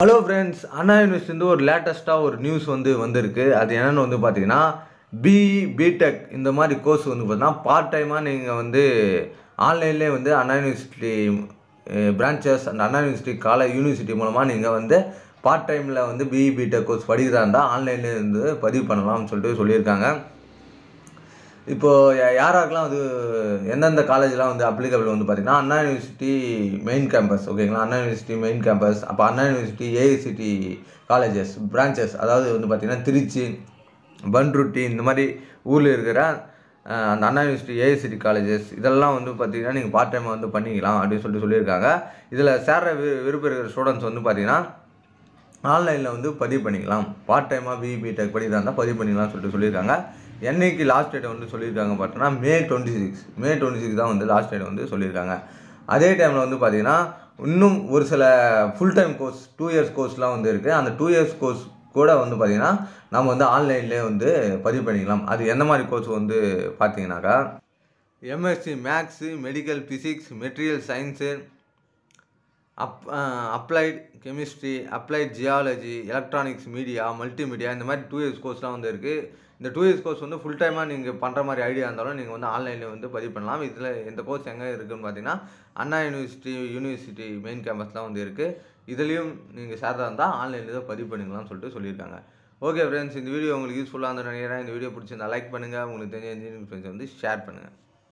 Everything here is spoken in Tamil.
ஹலோ ஃப்ரெண்ட்ஸ் அண்ணா யூனிவர்சிட்டிலேருந்து ஒரு லேட்டஸ்ட்டாக ஒரு நியூஸ் வந்து வந்திருக்கு அது என்னென்னு வந்து பார்த்தீங்கன்னா பிஇ பிடெக் இந்த மாதிரி கோர்ஸ் வந்து பார்த்தீங்கன்னா பார்ட் டைமாக நீங்கள் வந்து ஆன்லைன்லேயே வந்து Anna university branches and Anna university college university மூலமாக நீங்கள் வந்து பார்ட் டைமில் வந்து பிஇ பிடெக் கோர்ஸ் படிக்கிறதா இருந்தால் ஆன்லைன்லேயே வந்து பதிவு பண்ணலாம்னு சொல்லிட்டு சொல்லியிருக்காங்க இப்போது யாராருக்கெல்லாம் வந்து எந்தெந்த காலேஜ்லாம் வந்து அப்ளிகபிள் வந்து பார்த்திங்கன்னா அண்ணா யூனிவர்சிட்டி மெயின் கேம்பஸ் ஓகேங்களா அண்ணா யூனிவர்சிட்டி மெயின் கேம்பஸ் அப்போ Anna university AICT colleges branches அதாவது வந்து பார்த்திங்கன்னா திருச்சி பன்ருட்டி இந்த மாதிரி ஊரில் இருக்கிற அஹ், அந்த அண்ணா யூனிவர்சிட்டி ஏஐசிடி காலேஜஸ் இதெல்லாம் வந்து பார்த்திங்கன்னா நீங்கள் பார்ட் டைம் வந்து பண்ணிக்கலாம் அப்படின்னு சொல்லிட்டு சொல்லியிருக்காங்க இதில் சேர வி விருப்பம் இருக்கிற ஸ்டூடெண்ட்ஸ் வந்து பார்த்திங்கன்னா ஆன்லைனில் வந்து பதிவு பண்ணிக்கலாம் பார்ட் டைமாக பிஇ பிடெக் படிக்கிறதா இருந்தால் பதிவு பண்ணிக்கலாம்னு சொல்லிட்டு சொல்லியிருக்காங்க என்னைக்கு லாஸ்ட் டேட்டை வந்து சொல்லியிருக்காங்க பார்த்தோன்னா May twenty six May twenty six தான் வந்து லாஸ்ட் டேட் வந்து சொல்லியிருக்காங்க அதே டைமில் வந்து பார்த்தீங்கன்னா இன்னும் ஒரு சில full time course two years கோர்ஸ்லாம் வந்து இருக்குது அந்த டூ இயர்ஸ் கோர்ஸ் கூட வந்து பார்த்திங்கன்னா நம்ம வந்து ஆன்லைன்லேயே வந்து பதிவு பண்ணிக்கலாம் அது எந்த மாதிரி கோர்ஸ் வந்து பார்த்தீங்கன்னாக்கா MSc maths medical physics material science அப் applied chemistry applied geology electronics media multimedia இந்த மாதிரி டூ இயர்ஸ் கோர்ஸ்லாம் வந்து இருக்குது இந்த டூ இயர்ஸ் கோர்ஸ் வந்து ஃபுல் டைமாக நீங்கள் பண்ணுற மாதிரி ஐடியா இருந்தாலும் நீங்கள் வந்து ஆன்லைனில் வந்து பதிவு பண்ணலாம் இதில் இந்த கோர்ஸ் எங்கே இருக்குதுன்னு பார்த்தீங்கன்னா அண்ணா யூனிவர்சிட்டி யூனிவர்சிட்டி மெயின் கேம்பஸ்லாம் வந்து இருக்குது இதுலேயும் நீங்கள் சேர்றதா இருந்தால் ஆன்லைனில் தான் பதிவு பண்ணிக்கலாம்னு சொல்லிட்டு சொல்லியிருக்காங்க ஓகே ஃப்ரெண்ட்ஸ் இந்த வீடியோ உங்களுக்கு யூஸ்ஃபுல்லாக இருந்தால் நினைக்கிறேன் இந்த வீடியோ பிடிச்சிருந்தா லைக் பண்ணுங்கள் உங்களுக்கு தெரிஞ்ச இன்ஜினியரிங் ஃப்ரெண்ட்ஸ் வந்து ஷேர் பண்ணுங்கள்